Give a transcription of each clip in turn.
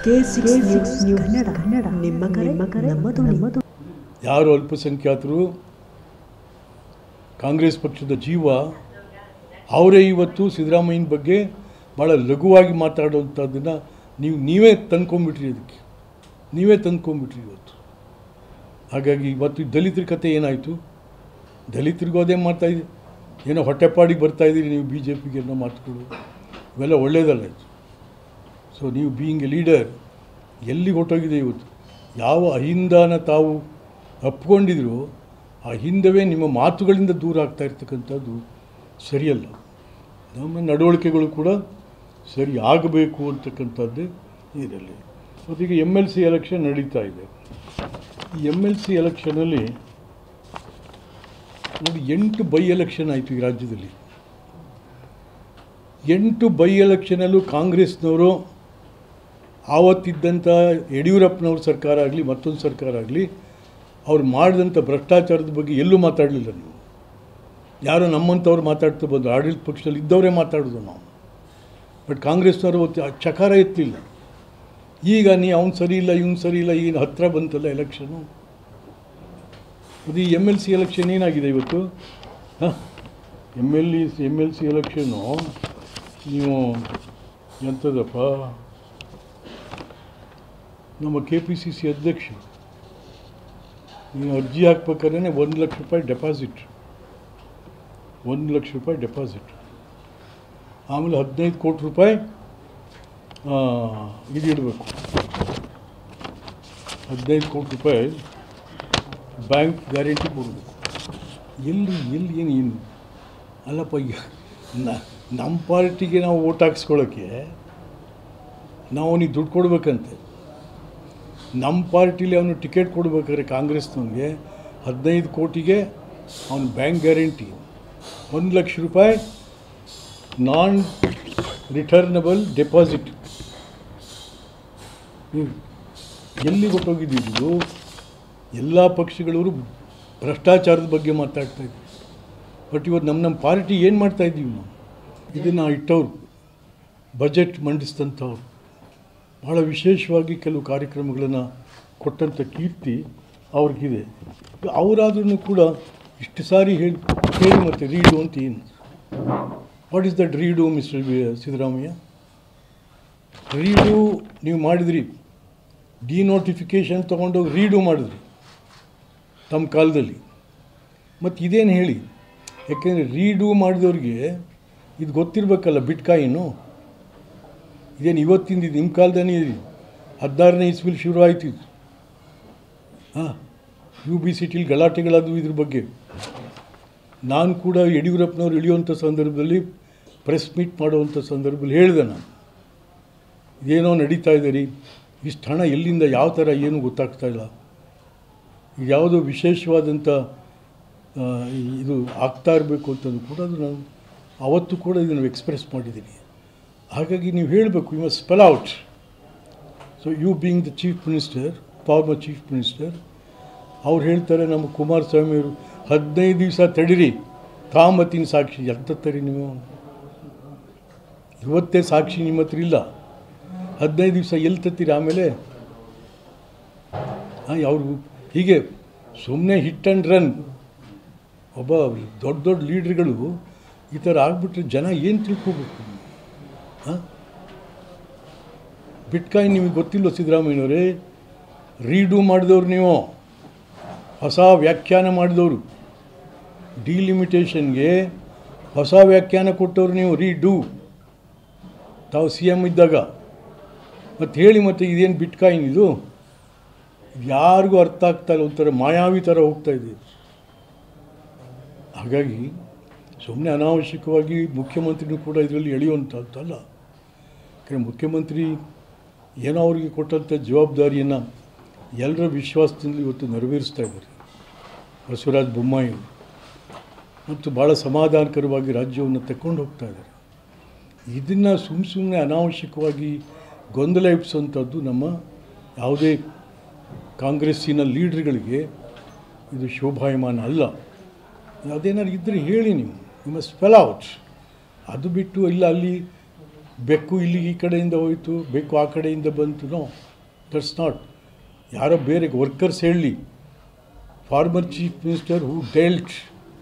K six news Kannada Kannada ನಿಮ್ಮ ಕರೆ ನಮ್ಮದು ನಮ್ಮದು ಯಾರು ಅಲ್ಪಸಂಖ್ಯಾತರು ಕಾಂಗ್ರೆಸ್ ಪಕ್ಷದ ಜೀವ ಅವರೇ ಇವತ್ತು ಸಿದ್ದರಾಮಯ್ಯನ ಬಗ್ಗೆ ಭಾಳ ಲಘುವಾಗಿ ಮಾತಾಡುವಂಥದ್ದನ್ನು ನೀವು ನೀವೇ ತಂದ್ಕೊಂಬಿಟ್ರಿ ಅದಕ್ಕೆ ನೀವೇ ತಂದ್ಕೊಂಬಿಟ್ರಿ ಇವತ್ತು ಹಾಗಾಗಿ ಇವತ್ತು ಈ ದಲಿತರ ಕತೆ ಏನಾಯಿತು ದಲಿತರಿಗೂ ಅದೇ ಮಾಡ್ತಾಯಿದ್ದೀರಿ ಏನೋ ಹೊಟ್ಟೆಪಾಡಿಗೆ ಬರ್ತಾಯಿದ್ದೀರಿ ನೀವು ಬಿ ಜೆ ಪಿಗೆ ಅನ್ನೋ ಮಾತುಗಳು ಇವೆಲ್ಲ ಒಳ್ಳೆಯದಲ್ಲ ಇದು ಸೊ ನೀವು ಬೀಯಿಂಗ್ ಎ ಲೀಡರ್ ಎಲ್ಲಿಗೆ ಹೊಟ್ಟೋಗಿದೆ ಇವತ್ತು ಯಾವ ಅಹಿಂದಾನ ತಾವು ಅಪ್ಕೊಂಡಿದ್ರು ಆ ಹಿಂದವೇ ನಿಮ್ಮ ಮಾತುಗಳಿಂದ ದೂರ ಆಗ್ತಾ ಇರ್ತಕ್ಕಂಥದ್ದು ಸರಿಯಲ್ಲ ನಮ್ಮ ನಡವಳಿಕೆಗಳು ಕೂಡ ಸರಿ ಆಗಬೇಕು ಅಂತಕ್ಕಂಥದ್ದೇ ಇದರಲ್ಲಿ ಮತ್ತು ಈಗ ಎಮ್ ಎಲ್ ಸಿ ಎಲೆಕ್ಷನ್ ನಡೀತಾ ಇದೆ ಈ ಎಮ್ ಎಲ್ ಸಿ ಎಲೆಕ್ಷನಲ್ಲಿ ನೋಡಿ ಎಂಟು ಬೈ ಎಲೆಕ್ಷನ್ ಆಯಿತು ಈ ರಾಜ್ಯದಲ್ಲಿ ಎಂಟು ಬೈ ಎಲೆಕ್ಷನಲ್ಲೂ ಕಾಂಗ್ರೆಸ್ನವರು ಆವತ್ತಿದ್ದಂಥ ಯಡಿಯೂರಪ್ಪನವ್ರ ಸರ್ಕಾರ ಆಗಲಿ ಮತ್ತೊಂದು ಸರ್ಕಾರ ಆಗಲಿ ಅವ್ರು ಮಾಡಿದಂಥ ಭ್ರಷ್ಟಾಚಾರದ ಬಗ್ಗೆ ಎಲ್ಲೂ ಮಾತಾಡಲಿಲ್ಲ ನೀವು ಯಾರೋ ನಮ್ಮಂಥವ್ರು ಮಾತಾಡ್ತಾ ಬಂದರು ಆಡಳಿತ ಪಕ್ಷದಲ್ಲಿ ಇದ್ದವರೇ ಮಾತಾಡೋದು ನಾವು ಬಟ್ ಕಾಂಗ್ರೆಸ್ನವರು ಅವತ್ತು ಆ ಚಕಾರ ಎತ್ತಲಿಲ್ಲ ಈಗ ನೀ ಅವ್ನು ಸರಿ ಇಲ್ಲ ಇವ್ನು ಸರಿ ಇಲ್ಲ ಈಗ ಹತ್ತಿರ ಬಂತಲ್ಲ ಎಲೆಕ್ಷನು ಅದು ಈ ಎಮ್ ಎಲ್ ಸಿ ಎಲೆಕ್ಷನ್ ಏನಾಗಿದೆ ಇವತ್ತು ಹಾಂ M L E M L C election ನೀವು ಎಂಥದಪ್ಪ ನಮ್ಮ ಕೆ ಪಿ ಸಿ ಸಿ ಅಧ್ಯಕ್ಷ ನೀವು ಅರ್ಜಿ ಹಾಕ್ಬೇಕಾದ್ರೆ ಒಂದು ಲಕ್ಷ ರೂಪಾಯಿ ಡೆಪಾಸಿಟ್ ಒಂದು ಲಕ್ಷ ರೂಪಾಯಿ ಡೆಪಾಸಿಟ್ ಆಮೇಲೆ ಹದಿನೈದು ಕೋಟಿ ರೂಪಾಯಿ ಆ, ಇದು ಇಡಬೇಕು ಹದಿನೈದು ಕೋಟಿ ರೂಪಾಯಿ ಬ್ಯಾಂಕ್ ಗ್ಯಾರಂಟಿ ಕೊಡಬೇಕು ಎಲ್ಲಿ ಎಲ್ಲಿ ಏನು ಏನು ಅಲ್ಲಪ್ಪ ಈಗ ನ- ನಮ್ಮ ಪಾರ್ಟಿಗೆ ನಾವು ಓಟ್ ಹಾಕ್ಸ್ಕೊಳ್ಳೋಕ್ಕೆ ನಾವು ಅವನಿಗೆ ದುಡ್ಡು ಕೊಡ್ಬೇಕಂತೆ ನಮ್ಮ ಪಾರ್ಟಿಲಿ ಅವನು ಟಿಕೆಟ್ ಕೊಡ್ಬೇಕಾದ್ರೆ ಕಾಂಗ್ರೆಸ್ನವನಿಗೆ ಹದಿನೈದು ಕೋಟಿಗೆ ಅವನ ಬ್ಯಾಂಕ್ ಗ್ಯಾರಂಟಿ ಒಂದು ಲಕ್ಷ ರೂಪಾಯಿ ನಾನ್ ರಿಟರ್ನಬಲ್ ಡೆಪಾಸಿಟ್ ಎಲ್ಲಿ ಹೊಟ್ಟೋಗಿದ್ದು ಎಲ್ಲ ಪಕ್ಷಗಳವರು ಭ್ರಷ್ಟಾಚಾರದ ಬಗ್ಗೆ ಮಾತಾಡ್ತಾ ಇದ್ವಿ ಬಟ್ ಇವತ್ತು ನಮ್ಮ ನಮ್ಮ ಪಾರ್ಟಿ ಏನು ಮಾಡ್ತಾ ಇದ್ದೀವಿ ನಾವು ಇದನ್ನು ಇಟ್ಟವ್ರು ಬಜೆಟ್ ಮಂಡಿಸಿದಂಥವ್ರು ಭಾಳ ವಿಶೇಷವಾಗಿ ಕೆಲವು ಕಾರ್ಯಕ್ರಮಗಳನ್ನು ಕೊಟ್ಟಂಥ ಕೀರ್ತಿ ಅವ್ರಿಗಿದೆ ಅವರಾದ್ರೂ ಕೂಡ ಇಷ್ಟು ಸಾರಿ ಹೇಳಿ ಹೇಳಿ ಮತ್ತೆ ರೀಡು ಅಂತ ಏನು what is that redo mister Siddaramaiah redo ನೀವು ಮಾಡಿದ್ರಿ ಡಿನೋಟಿಫಿಕೇಷನ್ ತೊಗೊಂಡೋಗಿ ರೀಡು ಮಾಡಿದ್ರಿ ತಮ್ಮ ಕಾಲದಲ್ಲಿ ಮತ್ತು ಇದೇನು ಹೇಳಿ ಯಾಕೆಂದರೆ ರೀಡು ಮಾಡಿದವ್ರಿಗೆ ಇದು ಗೊತ್ತಿರಬೇಕಲ್ಲ ಬಿಟ್ಕಾಯಿನು ಇದೇನು ಇವತ್ತಿಂದ ಇದು ನಿಮ್ಮ ಕಾಲದನೇ ಇದೆ ಹದಿನಾರನೇ ಇಸ್ವಿಲಿ ಶುರು ಆಯ್ತು ಇದು ಹಾಂ ಯು ಬಿ ಸಿಟಿಲಿ ಗಲಾಟೆಗಳಾದವು ಇದ್ರ ಬಗ್ಗೆ ನಾನು ಕೂಡ ಯಡಿಯೂರಪ್ಪನವ್ರು ಇಳಿಯುವಂಥ ಸಂದರ್ಭದಲ್ಲಿ ಪ್ರೆಸ್ ಮೀಟ್ ಮಾಡುವಂಥ ಸಂದರ್ಭದಲ್ಲಿ ಹೇಳಿದೆ ನಾನು ಇದೇನೋ ನಡೀತಾ ಇದೆ ರೀ ಇಷ್ಟು ಹಣ ಎಲ್ಲಿಂದ ಯಾವ ಥರ ಏನು ಗೊತ್ತಾಗ್ತಾ ಇಲ್ಲ ಈಗ ಯಾವುದೋ ವಿಶೇಷವಾದಂಥ ಆ, ಇದು ಆಗ್ತಾ ಇರಬೇಕು ಅಂತಂದು ಕೂಡ ಅದು ನಾನು ಅವತ್ತು ಕೂಡ ಇದನ್ನು ಎಕ್ಸ್ಪ್ರೆಸ್ ಮಾಡಿದ್ದೀನಿ ಹಾಗಾಗಿ ನೀವು ಹೇಳಬೇಕು you must spell out so you being the chief minister former chief minister ಅವ್ರು ಹೇಳ್ತಾರೆ ನಮ್ಮ ಕುಮಾರಸ್ವಾಮಿಯವರು ಹದಿನೈದು ದಿವಸ ತಡೀರಿ ತಾಮತ್ತಿನ ಸಾಕ್ಷಿ ಎಂತ ತರಿ ನೀವು ಇವತ್ತೇ ಸಾಕ್ಷಿ ನಿಮ್ಮ ಹತ್ರ ಇಲ್ಲ ಹದಿನೈದು ದಿವಸ ಎಲ್ಲಿ ತತ್ತೀರಿ ಆಮೇಲೆ ಹಾಂ ಅವರು ಹೀಗೆ ಸುಮ್ಮನೆ ಹಿಟ್ ಆ್ಯಂಡ್ ರನ್ ಒಬ್ಬ ದೊಡ್ಡ ದೊಡ್ಡ ಲೀಡ್ರ್ಗಳು ಈ ಥರ ಆಗಿಬಿಟ್ರೆ ಜನ ಏನು ತಿಳ್ಕೊಬೇಕು ಹಾಂ ಬಿಟ್ಕಾಯಿನ್ ನಿಮಗೆ ಗೊತ್ತಿಲ್ಲ ಸಿದ್ದರಾಮಯ್ಯನವರೇ ರೀಡು ಮಾಡಿದವ್ರು ನೀವು ಹೊಸ ವ್ಯಾಖ್ಯಾನ ಮಾಡಿದವರು ಡಿಲಿಮಿಟೇಷನ್ಗೆ ಹೊಸ ವ್ಯಾಖ್ಯಾನ ಕೊಟ್ಟವ್ರು ನೀವು ರೀಡು ತಾವು ಸಿ ಎಮ್ ಇದ್ದಾಗ ಮತ್ತು ಹೇಳಿ ಮತ್ತು ಇದೇನು ಬಿಟ್ಕಾಯಿನ್ ಇದು ಯಾರಿಗೂ ಅರ್ಥ ಆಗ್ತಾ ಇಲ್ಲ ಒಂಥರ ಮಾಯಾವಿ ಥರ ಹೋಗ್ತಾ ಇದೆ ಹಾಗಾಗಿ ಸುಮ್ಮನೆ ಅನಾವಶ್ಯಕವಾಗಿ ಮುಖ್ಯಮಂತ್ರಿನೂ ಕೂಡ ಇದರಲ್ಲಿ ಎಳೆಯುವಂಥದ್ದಲ್ಲ ಯಾಕಂದರೆ ಮುಖ್ಯಮಂತ್ರಿ ಏನೋ ಅವರಿಗೆ ಕೊಟ್ಟಂಥ ಜವಾಬ್ದಾರಿಯನ್ನು ಎಲ್ಲರ ವಿಶ್ವಾಸದಿಂದ ಇವತ್ತು ನೆರವೇರಿಸ್ತಾ ಇದ್ದಾರೆ ಬಸವರಾಜ ಬೊಮ್ಮಾಯಿ ಅವರು. ಮತ್ತು ಭಾಳ ಸಮಾಧಾನಕರವಾಗಿ ರಾಜ್ಯವನ್ನು ತಗೊಂಡು ಹೋಗ್ತಾ ಇದ್ದಾರೆ ಇದನ್ನು ಸುಮ್ಮ ಸುಮ್ಮನೆ ಅನಾವಶ್ಯಕವಾಗಿ ಗೊಂದಲ ಎಬ್ಬಿಸುವಂಥದ್ದು ನಮ್ಮ ಯಾವುದೇ ಕಾಂಗ್ರೆಸ್ಸಿನ ಲೀಡ್ರ್ಗಳಿಗೆ ಇದು ಶೋಭಾಯಮಾನ ಅಲ್ಲ ಅದೇನಾದ್ರು ಇದ್ದರೆ ಹೇಳಿ ನೀವು ನಿಮ್ಮ ಸ್ಪೆಲ್ ಔಟ್ ಅದು ಬಿಟ್ಟು ಇಲ್ಲ ಅಲ್ಲಿ ಬೆಕ್ಕು ಇಲ್ಲಿ ಈ ಕಡೆಯಿಂದ ಹೋಯಿತು ಬೆಕ್ಕು ಆ ಕಡೆಯಿಂದ ಬಂತು ನೋ ದಟ್ಸ್ ನಾಟ್ ಯಾರೋ ಬೇರೆ ವರ್ಕರ್ಸ್ ಹೇಳಲಿ former chief minister who dealt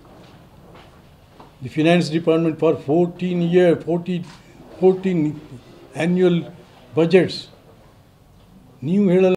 the finance department for fourteen year fourteen fourteen annual budgets ನೀವು ಹೇಳಲ್ಲ